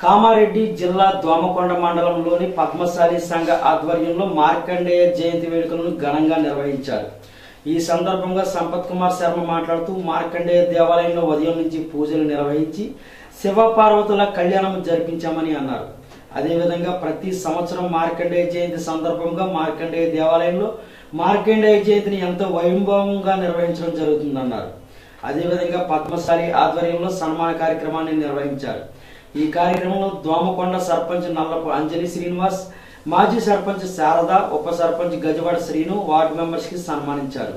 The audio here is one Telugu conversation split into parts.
కామారెడ్డి జిల్లా దోమకొండ మండలంలోని పద్మశాలి సంఘ ఆధ్వర్యంలో మార్కండేయ జయంతి వేడుకలను ఘనంగా నిర్వహించారు ఈ సందర్భంగా సంపత్ కుమార్ శర్మ మాట్లాడుతూ మార్కండేయ దేవాలయంలో ఉదయం నుంచి పూజలు నిర్వహించి శివపార్వతుల కళ్యాణం జరిపించామని అన్నారు అదేవిధంగా ప్రతి సంవత్సరం మార్కండేయ జయంతి సందర్భంగా మార్కండేయ దేవాలయంలో మార్కండేయ జయంతిని ఎంతో వైభవంగా నిర్వహించడం జరుగుతుందన్నారు అదేవిధంగా పద్మశాలి ఆధ్వర్యంలో సన్మాన కార్యక్రమాన్ని నిర్వహించారు ఈ కార్యక్రమంలో దోమకొండ సర్పంచ్ నల్లపు అంజలి శ్రీనివాస్ మాజీ సర్పంచ్ శారద ఉప సర్పంచ్ గజవాడ శ్రీను వార్డు మెంబర్స్ కి సన్మానించారు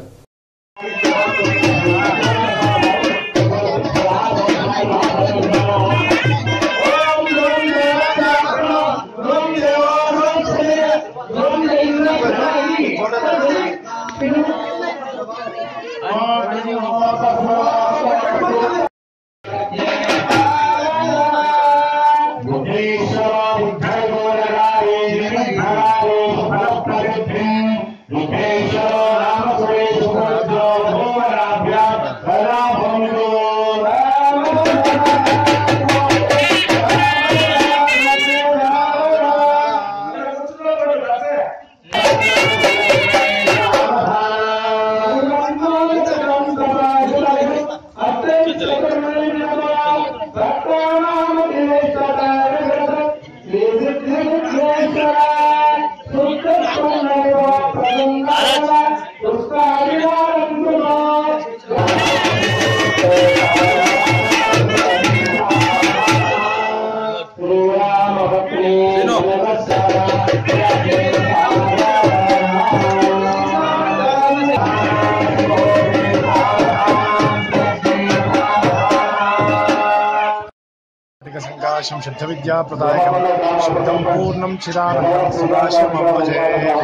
అధిక సంకాశం శుద్ధ విద్యా ప్రదాయకం శుద్ధం పూర్ణం చిరానందం సదాశివం అవ్వజే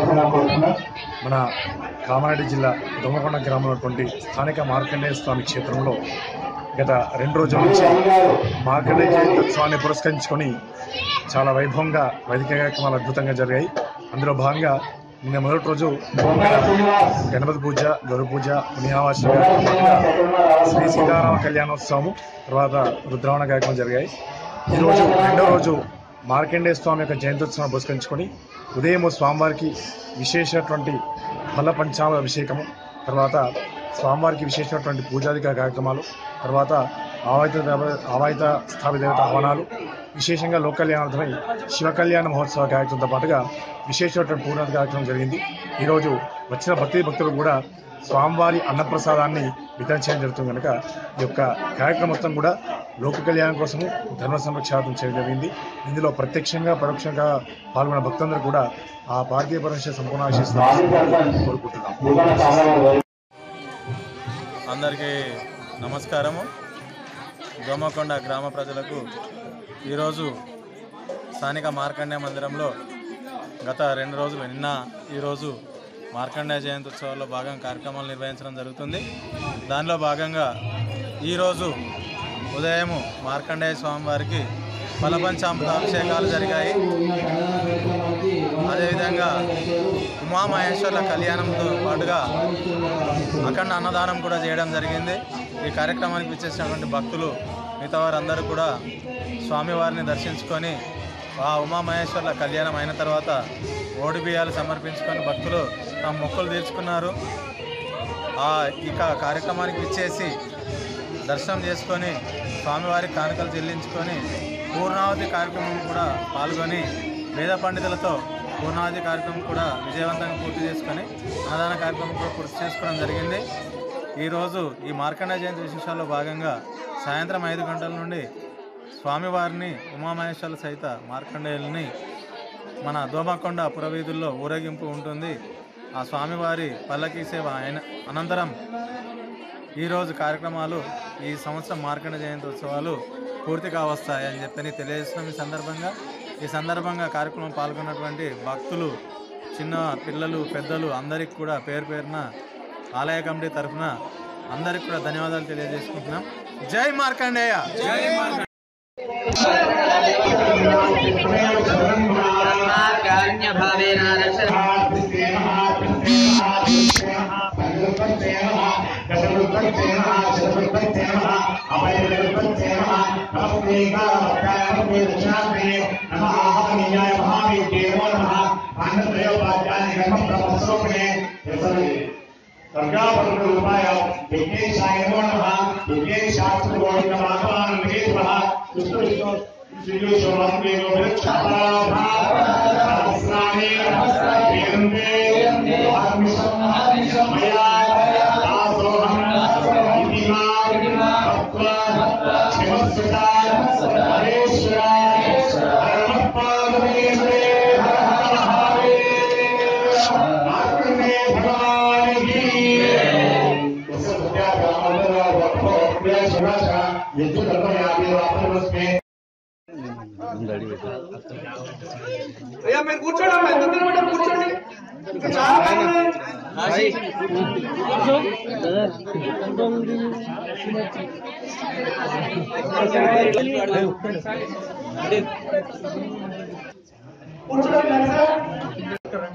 మన కామారెడ్డి జిల్లా దొమ్మకొండ గ్రామంలో ఉన్నటువంటి స్థానిక మార్కండేయ స్వామి క్షేత్రంలో గత రెండు రోజుల నుంచి మార్కండేయ జయంతోత్సవాన్ని పురస్కరించుకొని చాలా వైభవంగా వైదిక కార్యక్రమాలు అద్భుతంగా జరిగాయి అందులో భాగంగా నిన్న మొదటి రోజు గణపతి పూజ గౌర పూజ పుణ్యావాస శ్రీ సీతారామ కళ్యాణోత్సవం తర్వాత రుద్రావణ కార్యక్రమం జరిగాయి ఈరోజు రెండో రోజు మార్కండేయ స్వామి యొక్క జయంతోత్సవం పురస్కరించుకొని ఉదయం స్వామివారికి విశేషటువంటి ఫల పంచామ అభిషేకము తర్వాత స్వామివారికి విశేషమైనటువంటి పూజాదిక కార్యక్రమాలు తర్వాత ఆవాయిత దేవ- ఆవాయిత స్థాపిత దేవత ఆహ్వానాలు విశేషంగా లోక కళ్యాణార్థమై శివ కళ్యాణ మహోత్సవ కార్యక్రమంతో పాటుగా విశేషమైనటువంటి పూర్ణాది కార్యక్రమం జరిగింది ఈరోజు వచ్చిన భక్తి భక్తులు కూడా స్వామివారి అన్నప్రసాదాన్ని వితరణ చేయడం జరుగుతుంది కనుక ఈ యొక్క కార్యక్రమం మొత్తం కూడా లోక కళ్యాణం కోసము ధర్మ సంరక్షణార్థం చేయడం జరిగింది ఇందులో ప్రత్యక్షంగా పరోక్షంగా పాల్గొన్న భక్తులందరూ కూడా ఆ భారతీయ పరమేశ్వర సంపూర్ణ ఆశీస్సులు కోరుకుంటున్నాం అందరికీ నమస్కారము దోమకొండ గ్రామ ప్రజలకు ఈరోజు స్థానిక మార్కండేయ మందిరంలో గత రెండు రోజులు నిన్న ఈరోజు మార్కండేయ జయంతి ఉత్సవాల్లో భాగం కార్యక్రమాలు నిర్వహించడం జరుగుతుంది దానిలో భాగంగా ఈరోజు ఉదయం మార్కండేయ స్వామివారికి ఫలపంచామృతాభిషేకాలు జరిగాయి అదేవిధంగా ఉమామహేశ్వర్ల కళ్యాణంతో పాటుగా అఖండ అన్నదానం కూడా చేయడం జరిగింది ఈ కార్యక్రమానికి విచ్చేసినటువంటి భక్తులు మిగతా వారందరూ కూడా స్వామివారిని దర్శించుకొని ఆ ఉమామహేశ్వర్ల కళ్యాణం అయిన తర్వాత ఓడి బియ్యాలు సమర్పించుకొని భక్తులు తమ మొక్కులు తీర్చుకున్నారు ఆ ఇక కార్యక్రమానికి విచ్చేసి దర్శనం చేసుకొని స్వామివారి కానుకలు చెల్లించుకొని పూర్ణావతి కార్యక్రమం కూడా పాల్గొని వేద పండితులతో పూర్ణావతి కార్యక్రమం కూడా విజయవంతంగా పూర్తి చేసుకొని అన్నదాన కార్యక్రమం కూడా పూర్తి చేసుకోవడం జరిగింది ఈరోజు ఈ మార్కండ జయంతి విశేషాల్లో భాగంగా సాయంత్రం ఐదు గంటల నుండి స్వామివారిని ఉమామహేశ్వర సహిత మార్కండేయుల్ని మన దోమకొండ పురవీధుల్లో ఊరేగింపు ఉంటుంది ఆ స్వామివారి పల్లకీ సేవ అయిన అనంతరం ఈరోజు కార్యక్రమాలు ఈ సంవత్సరం మార్కండ జయంతి ఉత్సవాలు పూర్తిగా వస్తాయని చెప్పని తెలియజేస్తున్నాం ఈ సందర్భంగా ఈ సందర్భంగా కార్యక్రమం పాల్గొన్నటువంటి భక్తులు చిన్న పిల్లలు పెద్దలు అందరికి కూడా పేరు పేరున ఆలయ కమిటీ తరఫున అందరికి కూడా ధన్యవాదాలు తెలియజేసుకుంటున్నాం జై మార్కండేయ జై మార్కండేయ అభయ महात्मे दक्षिणाग्ने नमः आहतनीयाय महावीर्ये नमो नमः आनंदयोपाध्याय कर्म ब्रह्मस्वरूपिणे यस्मै सर्गापरुपाय विघ्नेशाय नमो नमः विघ्नेशास्त्रगोविन्द भगवान् महेश्वरः विष्णु विष्णु श्रीयुष्वरत्नेनो विरक्षापराधा सहस्राणि वेन्दे आत्मिषं मया दासोऽहम् इति मा तत्त्वा शिवस्वता हरेश्वरा परमपादमेश्वरे हर हर महादेव मार्कण्डे भगवान् की అయ్యా మీరు కూర్చోండి అమ్మా ఎంత నిలబడ్డారు కూర్చోండి ఇంకా చాలా మంది ఉన్నారు. కూర్చోండి నరసా.